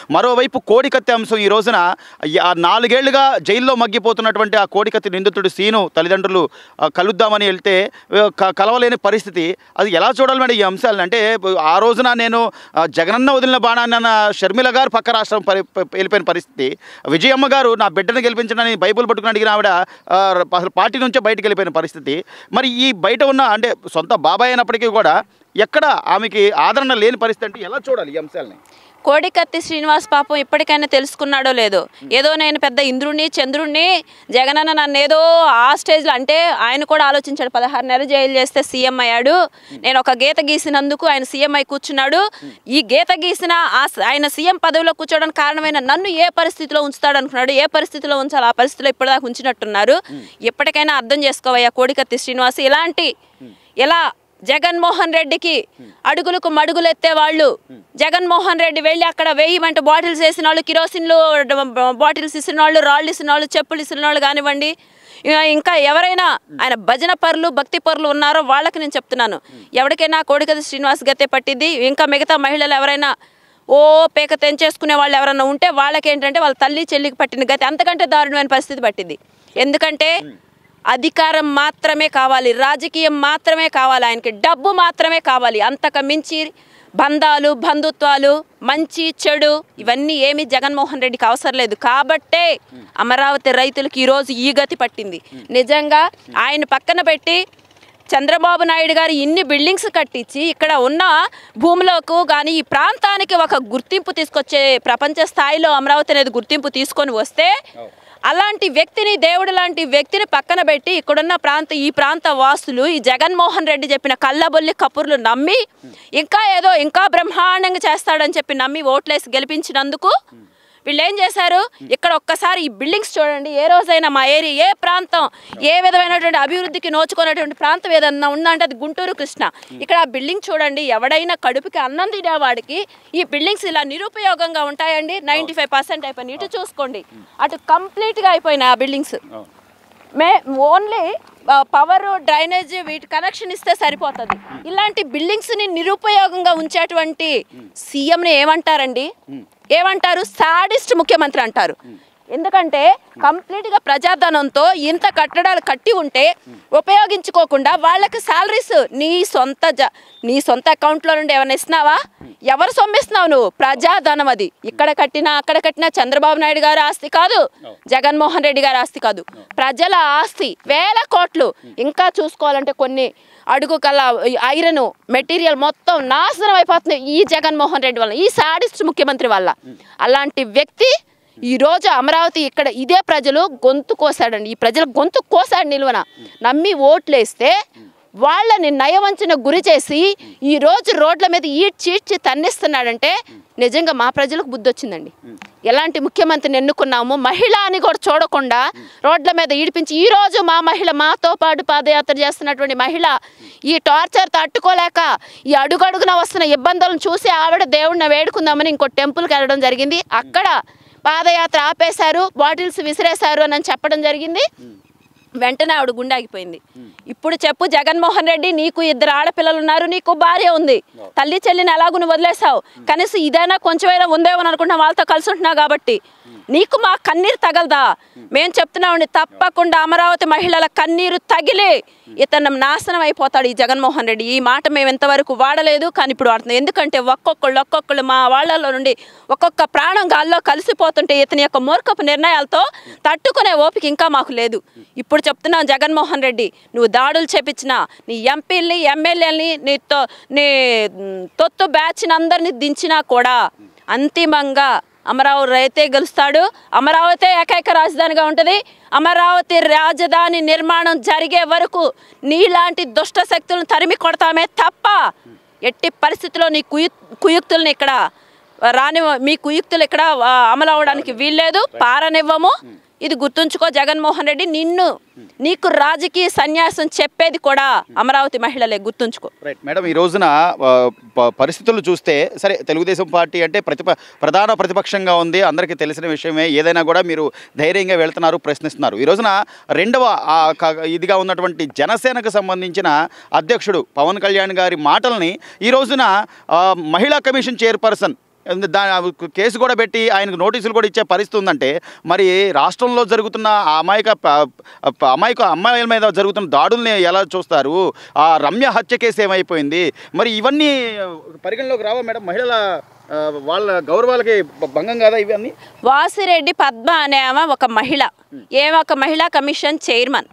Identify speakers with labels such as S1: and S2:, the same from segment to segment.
S1: మరోవైపు కోడికత్తి అంశం ఈ రోజున ఈ- ఆ నాలుగేళ్లుగా జైల్లో మగ్గిపోతున్నటువంటి ఆ కోడికత్తి నిందితుడు సీను తల్లిదండ్రులు ఆ, కలుద్దామని వెళ్తే ఆ, క- కలవలేని పరిస్థితి అది ఎలా చూడాలి మేడం ఈ అంశాలను అంటే ఆ రోజున నేను ఆ, జగనన్న వదిలిన బాణాన్ని అన్న షర్మిల గారు పక్క రాష్ట్రం పరి ప- వెళ్ళిపోయిన పరిస్థితి విజయమ్మ గారు నా బిడ్డను గెలిపించడానికి బైబుల్ పట్టుకుని అడిగిన ఆవిడ ఆ, అసలు పార్టీ నుంచే బయటకు వెళ్ళిపోయిన పరిస్థితి మరి ఈ బయట ఉన్న అంటే సొంత బాబాయ్ అయినప్పటికీ కూడా ఎక్కడ ఆమెకి ఆదరణ లేని పరిస్థితి అంటే ఎలా చూడాలి ఈ అంశాలని
S2: కోడికత్తి శ్రీనివాస్ పాపం ఇప్పటికైనా తెలుసుకున్నాడో లేదో ఏదో నేను పెద్ద ఇంద్రుణ్ణి చంద్రుణ్ణి జగనన్న నన్ను ఏదో ఆ స్టేజ్లో అంటే ఆయన కూడా ఆలోచించాడు పదహారు నెలలు జైలు చేస్తే సీఎం అయ్యాడు నేను ఒక గీత గీసినందుకు ఆయన సీఎం అయి కూర్చున్నాడు ఈ గీత గీసిన ఆ స- ఆయన సీఎం పదవిలో కూర్చోవడానికి కారణమైన నన్ను ఏ పరిస్థితిలో ఉంచుతాడు అనుకున్నాడు ఏ పరిస్థితిలో ఉంచాలి ఆ పరిస్థితిలో ఇప్పటిదాకా ఉంచినట్టున్నారు ఇప్పటికైనా అర్థం చేసుకోవయ్యా కోడికత్తి శ్రీనివాస్ ఇలాంటి ఎలా జగన్మోహన్ రెడ్డికి అడుగులకు మడుగులు ఎత్తే వాళ్ళు జగన్మోహన్ రెడ్డి వెళ్ళి అక్కడ వేయమంటే బాటిల్స్ వేసిన వాళ్ళు కిరోసిన్లు బాటిల్స్ ఇసిన వాళ్ళు రాళ్ళు ఇసిన వాళ్ళు చెప్పులు ఇసిన వాళ్ళు కానివ్వండి ఇక ఇంకా ఎవరైనా ఆయన భజన పరులు భక్తి పరులు ఉన్నారో వాళ్ళకి నేను చెప్తున్నాను ఎవరికైనా కోడికది శ్రీనివాస్ గతే పట్టింది ఇంకా మిగతా మహిళలు ఎవరైనా ఓ పేక తెంచేసుకునే వాళ్ళు ఎవరైనా ఉంటే వాళ్ళకి ఏంటంటే వాళ్ళ తల్లి చెల్లికి పట్టిన గతి అంతకంటే దారుణమైన పరిస్థితి పట్టింది ఎందుకంటే అధికారం మాత్రమే కావాలి రాజకీయం మాత్రమే కావాలి ఆయనకి డబ్బు మాత్రమే కావాలి అంతకు మించి బంధాలు బంధుత్వాలు మంచి చెడు ఇవన్నీ ఏమీ జగన్మోహన్ రెడ్డికి అవసరం లేదు కాబట్టే అమరావతి రైతులకు ఈరోజు ఈ గతి పట్టింది నిజంగా ఆయన పక్కన పెట్టి చంద్రబాబు నాయుడు గారు ఇన్ని బిల్డింగ్స్ కట్టించి ఇక్కడ ఉన్న భూములకు కానీ ఈ ప్రాంతానికి ఒక గుర్తింపు తీసుకొచ్చే ప్రపంచ స్థాయిలో అమరావతి అనేది గుర్తింపు తీసుకొని వస్తే అలాంటి వ్యక్తిని దేవుడు లాంటి వ్యక్తిని పక్కన పెట్టి ఇక్కడున్న ప్రాంత ఈ ప్రాంత వాసులు ఈ జగన్మోహన్ రెడ్డి చెప్పిన కళ్ళబొల్లి కపుర్లు నమ్మి ఇంకా ఏదో ఇంకా బ్రహ్మాండంగా చేస్తాడని చెప్పి నమ్మి ఓట్లేసి గెలిపించినందుకు వీళ్ళు ఏం చేశారు ఇక్కడ ఒక్కసారి ఈ బిల్డింగ్స్ చూడండి ఏ రోజైనా మా ఏరియా ఏ ప్రాంతం ఏ విధమైనటువంటి అభివృద్ధికి నోచుకున్నటువంటి ప్రాంతం ఏదన్నా ఉందంటే అది గుంటూరు కృష్ణ ఇక్కడ ఆ బిల్డింగ్ చూడండి ఎవడైనా కడుపుకి అన్నం తినేవాడికి ఈ బిల్డింగ్స్ ఇలా నిరుపయోగంగా ఉంటాయండి నైంటీ ఫైవ్ పర్సెంట్ అయిపోయినాయి ఇటు చూసుకోండి అటు కంప్లీట్గా అయిపోయినాయి ఆ బిల్డింగ్స్ మే ఓన్లీ పవర్ డ్రైనేజ్ వీటి కనెక్షన్ ఇస్తే సరిపోతుంది ఇలాంటి బిల్డింగ్స్ని నిరుపయోగంగా ఉంచేటువంటి సీఎంని ఏమంటారండి ఏమంటారు సాడిస్ట్ ముఖ్యమంత్రి అంటారు ఎందుకంటే కంప్లీట్గా ప్రజాధనంతో ఇంత కట్టడాలు కట్టి ఉంటే ఉపయోగించుకోకుండా వాళ్ళకి శాలరీస్ నీ సొంత జ నీ సొంత అకౌంట్లో నుండి ఏమైనా ఇస్తున్నావా ఎవరు సొమ్మిస్తున్నావు నువ్వు ప్రజాధనం అది ఇక్కడ కట్టినా అక్కడ కట్టినా చంద్రబాబు నాయుడు గారి ఆస్తి కాదు జగన్మోహన్ రెడ్డి గారి ఆస్తి కాదు ప్రజల ఆస్తి వేల కోట్లు ఇంకా చూసుకోవాలంటే కొన్ని అడుగు కల ఐరన్ మెటీరియల్ మొత్తం నాశనం అయిపోతుంది ఈ జగన్మోహన్ రెడ్డి వల్ల ఈ సాడిస్ట్ ముఖ్యమంత్రి వల్ల అలాంటి వ్యక్తి ఈ రోజు అమరావతి ఇక్కడ ఇదే ప్రజలు గొంతు కోసాడండి ఈ ప్రజలు గొంతు కోసాడు నిలువన నమ్మి ఓట్లేస్తే వాళ్ళని నయవంచన గురి చేసి ఈ రోజు రోడ్ల మీద ఈడ్చి ఈడ్చి తన్నిస్తున్నాడంటే నిజంగా మా ప్రజలకు బుద్ధి వచ్చిందండి ఎలాంటి ముఖ్యమంత్రిని ఎన్నుకున్నాము మహిళ అని కూడా చూడకుండా రోడ్ల మీద ఈడిపించి ఈ రోజు మా మహిళ మాతో పాటు పాదయాత్ర చేస్తున్నటువంటి మహిళ ఈ టార్చర్ తట్టుకోలేక ఈ అడుగడుగున వస్తున్న ఇబ్బందులను చూసి ఆవిడ దేవుడిని వేడుకుందామని ఇంకో టెంపుల్కి వెళ్ళడం జరిగింది అక్కడ పాదయాత్ర ఆపేశారు బాటిల్స్ విసిరేశారు అని చెప్పడం జరిగింది వెంటనే ఆవిడ గుండె ఆగిపోయింది ఇప్పుడు చెప్పు జగన్మోహన్ రెడ్డి నీకు ఇద్దరు ఆడపిల్లలు ఉన్నారు నీకు భార్య ఉంది తల్లి చెల్లిని ఎలాగూ నువ్వు వదిలేసావు కనీసం ఇదైనా కొంచెమైనా ఉందేమో అని అనుకుంటున్నా వాళ్ళతో కలిసి ఉంటున్నావు కాబట్టి నీకు మా కన్నీరు తగలదా మేము చెప్తున్నామండి తప్పకుండా అమరావతి మహిళల కన్నీరు తగిలి ఇతను నాశనం అయిపోతాడు ఈ జగన్మోహన్ రెడ్డి ఈ మాట మేము ఇంతవరకు వాడలేదు కానీ ఇప్పుడు వాడుతున్నాం ఎందుకంటే ఒక్కొక్కళ్ళు ఒక్కొక్కళ్ళు మా వాళ్ళలో నుండి ఒక్కొక్క ప్రాణం గాల్లో కలిసిపోతుంటే ఇతని యొక్క మూర్ఖపు నిర్ణయాలతో తట్టుకునే ఓపిక ఇంకా మాకు లేదు ఇప్పుడు చెప్తున్నాం జగన్మోహన్ రెడ్డి నువ్వు దాడులు చేపించిన నీ ఎంపీల్ని ఎమ్మెల్యేలని నీ తొ నీ మ్, తొత్తు బ్యాచ్ని అందరినీ దించినా కూడా అంతిమంగా అమరావతి రైతే గెలుస్తాడు అమరావతి ఏకైక రాజధానిగా ఉంటుంది అమరావతి రాజధాని నిర్మాణం జరిగే వరకు నీలాంటి దుష్ట శక్తులను తరిమి కొడతామే తప్ప ఎట్టి పరిస్థితిలో నీ కుయు కుయుక్తుల్ని ఇక్కడ రాని మీ కుయుక్తులు ఇక్కడ ఆ, అమలు అవడానికి వీల్లేదు పారనివ్వము ఇది గుర్తుంచుకో జగన్మోహన్ రెడ్డి నిన్ను నీకు రాజకీయ సన్యాసం చెప్పేది కూడా అమరావతి మహిళలే గుర్తుంచుకో
S1: రైట్ మేడం ఈ రోజున ఆ, ప- పరిస్థితులు చూస్తే సరే తెలుగుదేశం పార్టీ అంటే ప్రతిప ప్రధాన ప్రతిపక్షంగా ఉంది అందరికీ తెలిసిన విషయమే ఏదైనా కూడా మీరు ధైర్యంగా వెళ్తున్నారు ప్రశ్నిస్తున్నారు ఈ రోజున రెండవ ఆ, క- ఇదిగా ఉన్నటువంటి జనసేనకు సంబంధించిన అధ్యక్షుడు పవన్ కళ్యాణ్ గారి మాటల్ని ఈ రోజున ఆ, మహిళా కమిషన్ చైర్పర్సన్ దా కేసు కూడా పెట్టి ఆయనకు నోటీసులు కూడా ఇచ్చే పరిస్థితి ఉందంటే మరి రాష్ట్రంలో జరుగుతున్న ఆ అమాయక ప- ప- అమాయక అమ్మాయిల మీద జరుగుతున్న దాడుల్ని ఎలా చూస్తారు ఆ రమ్య హత్య కేసు ఏమైపోయింది మరి ఇవన్నీ పరిగణలోకి రావా మేడం మహిళల ఆ, వాళ్ళ గౌరవాలకి భ- భంగం కాదా ఇవన్నీ
S2: వాసిరెడ్డి పద్మ అనే ఆమె ఒక మహిళ ఏమో ఒక మహిళా కమిషన్ చైర్మన్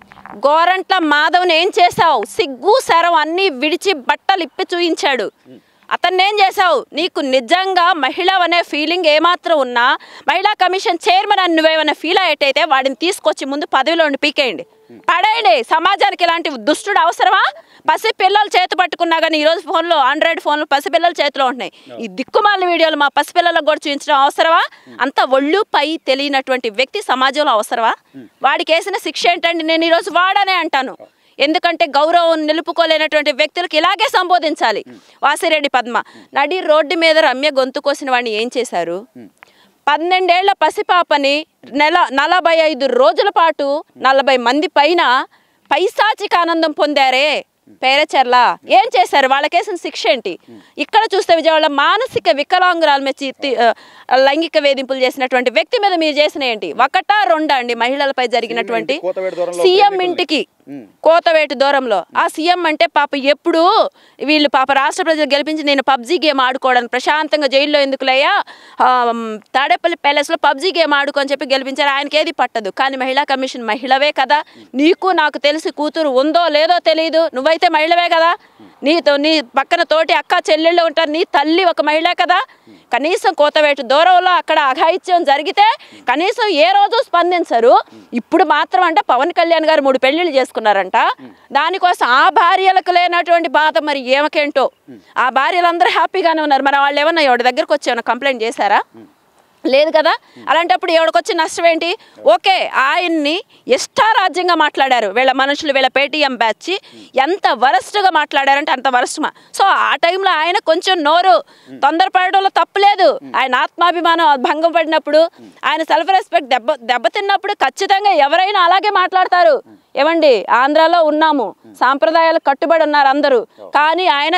S2: గోరంట్ల మాధవ్ని ఏం చేశావు సిగ్గు శరం అన్నీ విడిచి బట్టలు ఇప్పి చూయించాడు అతన్ని ఏం చేశావు నీకు నిజంగా మహిళ అనే ఫీలింగ్ ఏమాత్రం ఉన్నా మహిళా కమిషన్ చైర్మన్ అని నువ్వేమైనా ఫీల్ అయ్యేటైతే వాడిని తీసుకొచ్చి ముందు పదవిలో ఉండి పీకేయండి పడేయండి సమాజానికి ఇలాంటి దుష్టుడు అవసరమా పసి పిల్లలు చేతి పట్టుకున్నా కానీ ఈరోజు ఫోన్లో ఆండ్రాయిడ్ ఫోన్లు పసి పిల్లల చేతిలో ఉంటున్నాయి ఈ దిక్కుమాల వీడియోలు మా పసి పిల్లలకు కూడా చూపించడం అవసరమా అంత ఒళ్ళు పై తెలియనటువంటి వ్యక్తి సమాజంలో అవసరమా వాడికి వేసిన శిక్ష ఏంటండి నేను ఈరోజు వాడనే అంటాను ఎందుకంటే గౌరవం నిలుపుకోలేనటువంటి వ్యక్తులకు ఇలాగే సంబోధించాలి వాసిరెడ్డి పద్మ నడి రోడ్డు మీద రమ్య గొంతు కోసిన వాడిని ఏం చేశారు పన్నెండేళ్ల పసిపాపని నెల నలభై ఐదు రోజుల పాటు నలభై మంది పైన పైశాచిక ఆనందం పొందారే పేరచర్ల ఏం చేశారు వాళ్ళకేసిన శిక్ష ఏంటి ఇక్కడ చూస్తే విజయవాడ మానసిక వికలాంగురాల మీద చి- తి- ఆ, లైంగిక వేధింపులు చేసినటువంటి వ్యక్తి మీద మీరు చేసిన ఏంటి ఒకటా రెండా అండి మహిళలపై జరిగినటువంటి
S1: ఇంటి కోతవేటు దూరంలో
S2: సీఎం
S1: ప్రేమికుల్ని.
S2: ఇంటికి కోతవేటు దూరంలో ఆ సీఎం అంటే పాప ఎప్పుడు వీళ్ళు పాప రాష్ట్ర ప్రజలు గెలిపించి నేను పబ్జీ గేమ్ ఆడుకోవడానికి ప్రశాంతంగా జైల్లో ఎందుకులయ్యా ఆ, మ్, తాడేపల్లి ప్యాలెస్లో పబ్జీ గేమ్ ఆడుకో అని చెప్పి గెలిపించారు ఆయనకి ఏది పట్టదు కానీ మహిళా కమిషన్ మహిళవే కదా నీకు నాకు తెలిసి కూతురు ఉందో లేదో తెలియదు నువ్వైతే మహిళవే కదా నీతో నీ పక్కన తోటి అక్క చెల్లెళ్ళు ఉంటారు నీ తల్లి ఒక మహిళ కదా కనీసం కోతవేటు దూరంలో అక్కడ అఘాయిత్యం జరిగితే కనీసం ఏ రోజు స్పందించరు ఇప్పుడు మాత్రం అంటే పవన్ కళ్యాణ్ గారు మూడు పెళ్లిళ్ళు చేసుకున్నారంట దానికోసం ఆ భార్యలకు లేనటువంటి బాధ మరి ఏమకేంటో ఆ భార్యలందరూ హ్యాపీగానే ఉన్నారు మరి వాళ్ళు ఏమన్నా ఎవరి దగ్గరకు వచ్చి ఏమైనా కంప్లైంట్ చేశారా లేదు కదా అలాంటప్పుడు ఎవడికొచ్చి నష్టం ఏంటి ఓకే ఆయన్ని ఇష్టారాజ్యంగా మాట్లాడారు వీళ్ళ మనుషులు వీళ్ళ పేటీఎం బ్యాచ్ ఎంత వరస్ట్గా మాట్లాడారంటే అంత వరస్ట్మా సో ఆ టైంలో ఆయన కొంచెం నోరు తొందరపడడంలో తప్పులేదు ఆయన ఆత్మాభిమానం భంగం పడినప్పుడు ఆయన సెల్ఫ్ రెస్పెక్ట్ దెబ్బ దెబ్బతిన్నప్పుడు ఖచ్చితంగా ఎవరైనా అలాగే మాట్లాడతారు ఏమండి ఆంధ్రాలో ఉన్నాము సాంప్రదాయాలకు కట్టుబడి ఉన్నారు అందరూ కానీ ఆయన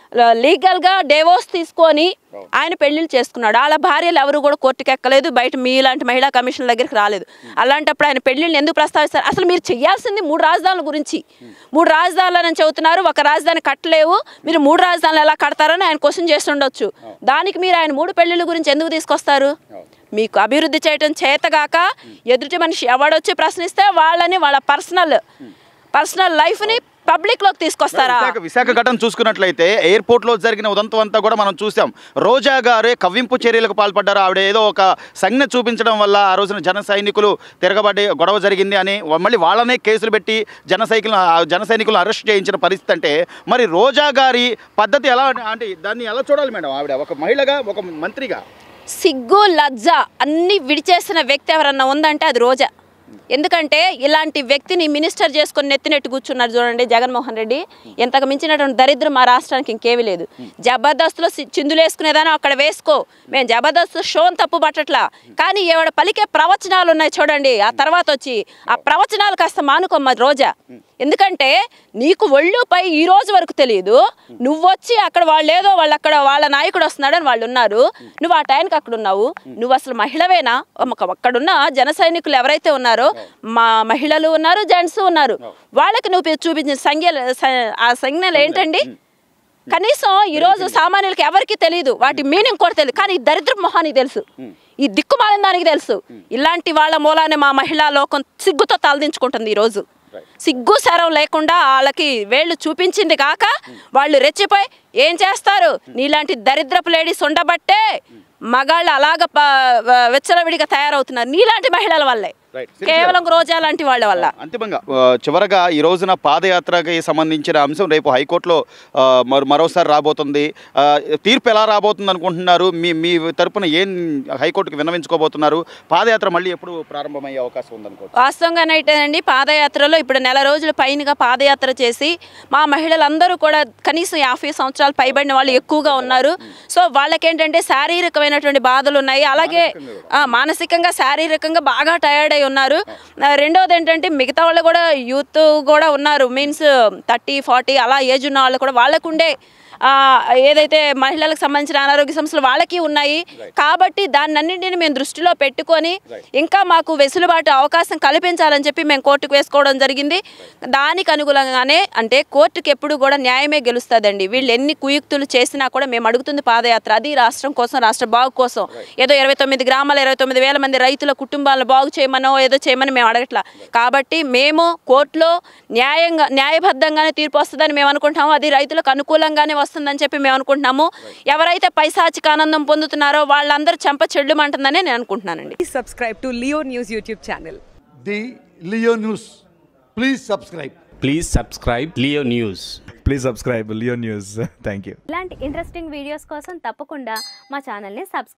S2: లీగల్ గా డేవోర్స్ తీసుకొని ఆయన పెళ్లిళ్ళు చేసుకున్నాడు వాళ్ళ భార్యలు ఎవరు కూడా కోర్టుకి ఎక్కలేదు బయట మీలాంటి మహిళా కమిషన్ దగ్గరికి రాలేదు అలాంటప్పుడు ఆయన పెళ్లిళ్ళని ఎందుకు ప్రస్తావిస్తారు అసలు మీరు చేయాల్సింది మూడు రాజధానుల గురించి మూడు రాజధానులు అని చెబుతున్నారు ఒక రాజధాని కట్టలేవు మీరు మూడు రాజధానులు ఎలా కడతారని ఆయన క్వశ్చన్ చేస్తుండొచ్చు దానికి మీరు ఆయన మూడు పెళ్లిళ్ళ గురించి ఎందుకు తీసుకొస్తారు మీకు అభివృద్ధి చేయటం చేతగాక ఎదుటి మనిషి ఎవడొచ్చి ప్రశ్నిస్తే వాళ్ళని వాళ్ళ పర్సనల్ పర్సనల్ లైఫ్ని పబ్లిక్లోకి తీసుకొస్తారా
S1: విశాఖ విశాఖ ఘటన చూసుకున్నట్లయితే ఎయిర్పోర్ట్ లో జరిగిన ఉదంతం అంతా కూడా మనం చూసాం రోజా గారే కవ్వింపు చర్యలకు పాల్పడ్డారు ఆవిడ ఏదో ఒక సంజ్ఞ చూపించడం వల్ల ఆ రోజున జన సైనికులు తిరగబడి గొడవ జరిగింది అని మళ్ళీ వాళ్ళనే కేసులు పెట్టి జన సైకిల్ జన సైనికులను అరెస్ట్ చేయించిన పరిస్థితి అంటే మరి రోజా గారి పద్ధతి ఎలా అంటే దాన్ని ఎలా చూడాలి మేడం ఆవిడ ఒక మహిళగా ఒక మంత్రిగా
S2: సిగ్గు లజ్జ అన్ని విడిచేసిన వ్యక్తి ఎవరన్నా ఉందంటే అది రోజా ఎందుకంటే ఇలాంటి వ్యక్తిని మినిస్టర్ చేసుకొని నెత్తినెట్టు కూర్చున్నారు చూడండి జగన్మోహన్ రెడ్డి ఎంతకు మించినటువంటి దరిద్రం మా రాష్ట్రానికి ఇంకేమీ లేదు జబర్దస్త్లో సి- చిందులు వేసుకునేదానో అక్కడ వేసుకో మేము జబర్దస్త్ షోన్ తప్పు పట్టట్లా కానీ ఎవడ పలికే ప్రవచనాలు ఉన్నాయి చూడండి ఆ తర్వాత వచ్చి ఆ ప్రవచనాలు కాస్త మానుకోమ్మ రోజా ఎందుకంటే నీకు ఒళ్ళుపై ఈ రోజు వరకు తెలియదు నువ్వు వచ్చి అక్కడ వాళ్ళు ఏదో వాళ్ళు అక్కడ వాళ్ళ నాయకుడు వస్తున్నాడని వాళ్ళు ఉన్నారు నువ్వు ఆ టైంకి అక్కడ ఉన్నావు నువ్వు అసలు మహిళవేనా ఒక- అక్కడున్న జన సైనికులు ఎవరైతే ఉన్నారో మా మహిళలు ఉన్నారు జెంట్స్ ఉన్నారు వాళ్ళకి నువ్వు చూపించిన సంఖ్యలు ఆ సంజ్ఞలు ఏంటండి కనీసం ఈ రోజు సామాన్యులకి ఎవరికి తెలియదు వాటి మీనింగ్ కూడా తెలియదు కానీ ఈ దరిద్ర మొహానికి తెలుసు ఈ దిక్కుమాలిన దానికి తెలుసు ఇలాంటి వాళ్ళ మూలానే మా మహిళా లోకం సిగ్గుతో తలదించుకుంటుంది ఈ రోజు సిగ్గు శరం లేకుండా వాళ్ళకి వేళ్ళు చూపించింది కాక వాళ్ళు రెచ్చిపోయి ఏం చేస్తారు నీలాంటి దరిద్రపు లేడీస్ ఉండబట్టే మగాళ్ళు అలాగ ప- విచ్చలవిడిగా తయారవుతున్నారు నీలాంటి మహిళల వల్లే
S1: Right.
S2: కేవలం రోజా లాంటి వాళ్ళ వల్ల
S1: అంతిమంగా ఆ, చివరగా ఈ రోజున పాదయాత్రకి సంబంధించిన అంశం రేపు హైకోర్టులో ఆ, మరో మరోసారి రాబోతుంది ఆ, తీర్పు ఎలా రాబోతుంది అనుకుంటున్నారు మీ మీ తరపున ఏం హైకోర్టుకి విన్నవించుకోబోతున్నారు పాదయాత్ర మళ్ళీ ఎప్పుడు ప్రారంభమయ్యే అవకాశం ఉందనుకో
S2: వాస్తవంగానైతేనండి పాదయాత్రలో ఇప్పుడు నెల రోజుల పైనగా పాదయాత్ర చేసి మా మహిళలందరూ కూడా కనీసం యాభై సంవత్సరాలు పైబడిన వాళ్ళు ఎక్కువగా ఉన్నారు సో వాళ్ళకేంటంటే శారీరకమైనటువంటి బాధలు ఉన్నాయి అలాగే ఆ, మానసికంగా శారీరకంగా బాగా టయర్డ్ అయి ఉన్నారు ఆ, రెండోది ఏంటంటే మిగతా వాళ్ళు కూడా యూత్ కూడా ఉన్నారు మీన్స్ థర్టీ ఫార్టీ అలా ఏజ్ ఉన్న వాళ్ళు కూడా వాళ్ళకుండే ఆ, ఏదైతే మహిళలకు సంబంధించిన అనారోగ్య సమస్యలు వాళ్ళకి ఉన్నాయి కాబట్టి దాన్నన్నింటిని మేము దృష్టిలో పెట్టుకొని ఇంకా మాకు వెసులుబాటు అవకాశం కల్పించాలని చెప్పి మేము కోర్టుకు వేసుకోవడం జరిగింది దానికి అనుగుణంగానే అంటే కోర్టుకి ఎప్పుడు కూడా న్యాయమే గెలుస్తుందండి వీళ్ళు ఎన్ని కుయుక్తులు చేసినా కూడా మేము అడుగుతుంది పాదయాత్ర అది రాష్ట్రం కోసం రాష్ట్ర బాగు కోసం ఏదో ఇరవై తొమ్మిది గ్రామాల ఇరవై తొమ్మిది వేల మంది రైతుల కుటుంబాలను బాగు చేయమనో ఏదో చేయమని మేము అడగట్లా కాబట్టి మేము కోర్టులో న్యాయంగా న్యాయబద్ధంగానే తీర్పు వస్తుందని మేము అనుకుంటున్నాము అది రైతులకు అనుకూలంగానే వస్తుందని చెప్పి మేము అనుకుంటున్నాము ఎవరైతే పైశాచిక ఆనందం పొందుతున్నారో వాళ్ళందరూ చెంప చెల్లుమంటుందని నేను అనుకుంటున్నానండి
S3: Please subscribe to Leo News YouTube channel.
S4: the Leo News. Please subscribe.
S5: Please subscribe Leo News.
S6: Please subscribe Leo news thank you
S7: ఇలాంటి ఇంట్రెస్టింగ్ వీడియోస్ కోసం తప్పకుండా మా ఛానల్ని సబ్స్క్రైబ్